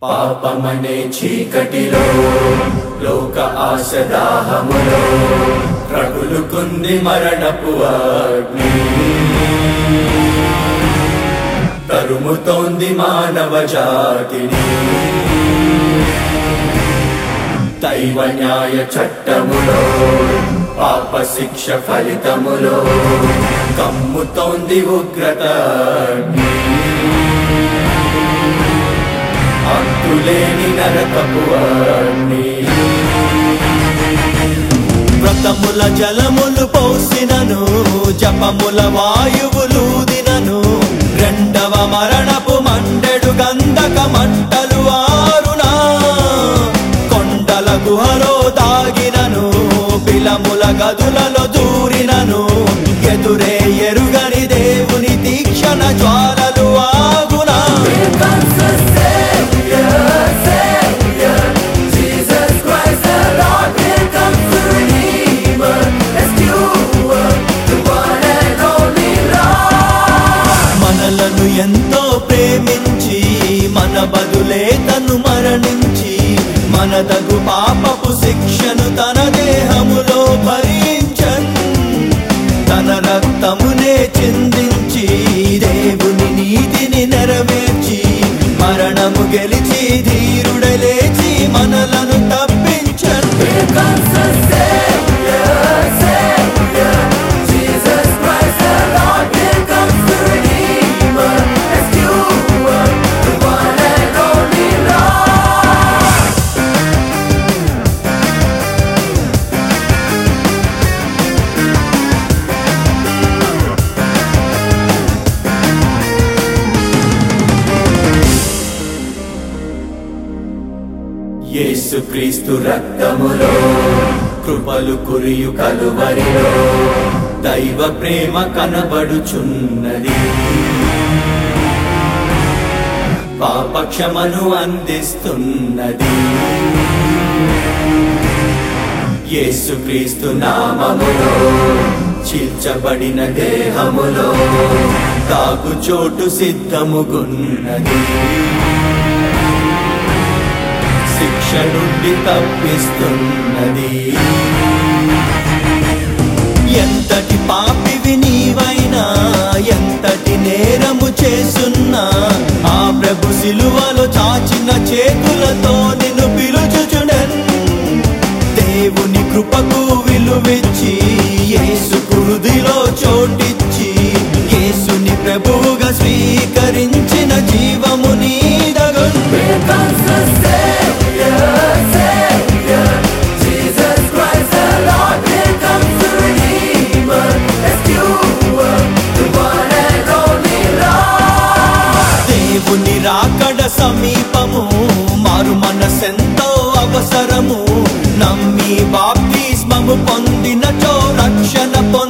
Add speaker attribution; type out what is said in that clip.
Speaker 1: పాపమనే చీకటిలో లోక ఆశదాహములో రగులుకుంది మరణపు అగ్ని తరుముతోంది మానవ జాతిని దైవ న్యాయ చట్టములో పాప శిక్ష ఫలితములో కమ్ముతోంది ఉగ్రత అగ్ని. అంతులేని నరకపు అగ్ని
Speaker 2: వ్రతముల జలములు పోసినను జపముల వాయువులూదినను రెండవ మరణపు మండెడు గంధక మంటలు ఆరునా కొండల గుహలో దాగినను పిలముల గదులలో దూరినను ఎదురే ఎరుగని దేవుని తీక్షణ జ్వాలలు ఆగునా మనలను ఎంతో ప్రేమించి మన బదులే తను మరణించి మన తగు పాపపు శిక్షను తన దేహములో భరించన్ తన రక్తమునే చిందించి దేవుని నీతిని నెరవేర్చి మరణము గెలిచి ధీరుడ లేచి మనలను తప్పించన్
Speaker 1: యేసుక్రీస్తు రక్తములో కృపలు కురియు కలువరిలో దైవ ప్రేమ కనబడుచున్నది పాపక్షమను అందిస్తున్నది యేసుక్రీస్తు నామములో చీల్చబడిన దేహములో తాగు చోటు సిద్ధముగున్నది శిక్ష నుండి తప్పిస్తున్నది
Speaker 2: ఎంతటి పాపివి నీవైనా ఎంతటి నేరము చేసున్నా ఆ ప్రభు సిలువలో చాచిన చేతులతో నిన్ను పిలుచుచుడన్ దేవుని కృపకు విలువిచ్చి యేసుకు హృదిలో చోటిచ్చి యేసుని ప్రభువుగా స్వీకరించిన జీవము నీదగున్ దేవుని రాకడ సమీపము మారు మనసెంతో అవసరము నమ్మి బాప్తిస్మము పొందినచో రక్షణ పొంది